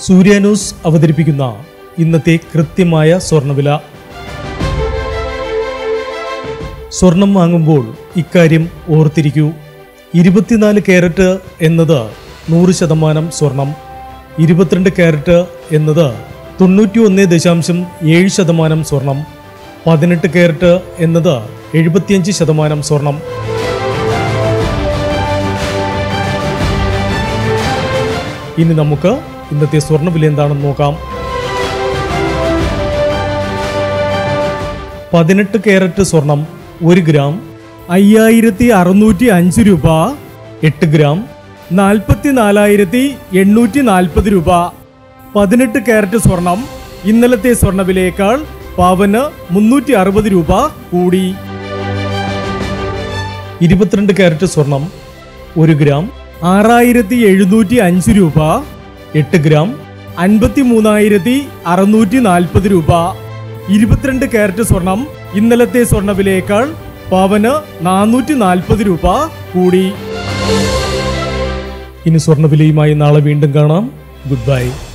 സൂര്യ news അവതരിപ്പിക്കുന്ന ഇന്നത്തെ കൃത്യമായ സ്വർണ്ണവില സ്വർണം വാങ്ങുമ്പോൾ ഇക്കാര്യം ഓർത്തിരിക്കൂ ഇരുപത്തിനാല് ക്യാരറ്റ് എന്നത് നൂറ് ശതമാനം സ്വർണം ഇരുപത്തിരണ്ട് ക്യാരറ്റ് എന്നത് തൊണ്ണൂറ്റി ഒന്ന് ദശാംശം ഏഴ് ശതമാനം സ്വർണം പതിനെട്ട് ക്യാരറ്റ് എന്നത് എഴുപത്തിയഞ്ച് ശതമാനം സ്വർണം ഇനി നമുക്ക് ഇന്നത്തെ സ്വർണ്ണവില എന്താണെന്ന് നോക്കാം പതിനെട്ട് ക്യാരറ്റ് സ്വർണം ഒരു ഗ്രാം അയ്യായിരത്തി അറുന്നൂറ്റി അഞ്ച് രൂപ എട്ട് ഗ്രാം നാൽപ്പത്തി നാലായിരത്തി എണ്ണൂറ്റി നാൽപ്പത് രൂപ പതിനെട്ട് ക്യാരറ്റ് സ്വർണം ഇന്നലത്തെ സ്വർണ്ണവിലയേക്കാൾ പവന് മുന്നൂറ്റി അറുപത് രൂപ കൂടി ഇരുപത്തിരണ്ട് ക്യാരറ്റ് സ്വർണം ഒരു ഗ്രാം ആറായിരത്തി എഴുന്നൂറ്റി അഞ്ച് രൂപ എട്ട് ഗ്രാം അൻപത്തി മൂന്നായിരത്തി അറുന്നൂറ്റി നാൽപ്പത് രൂപ ഇരുപത്തിരണ്ട് ക്യാരറ്റ് സ്വർണം ഇന്നലത്തെ സ്വർണ്ണവിലയേക്കാൾ പവന് നാനൂറ്റി നാൽപ്പത് രൂപ കൂടി ഇനി സ്വർണ്ണവിലയുമായി നാളെ വീണ്ടും കാണാം ഗുഡ് ബൈ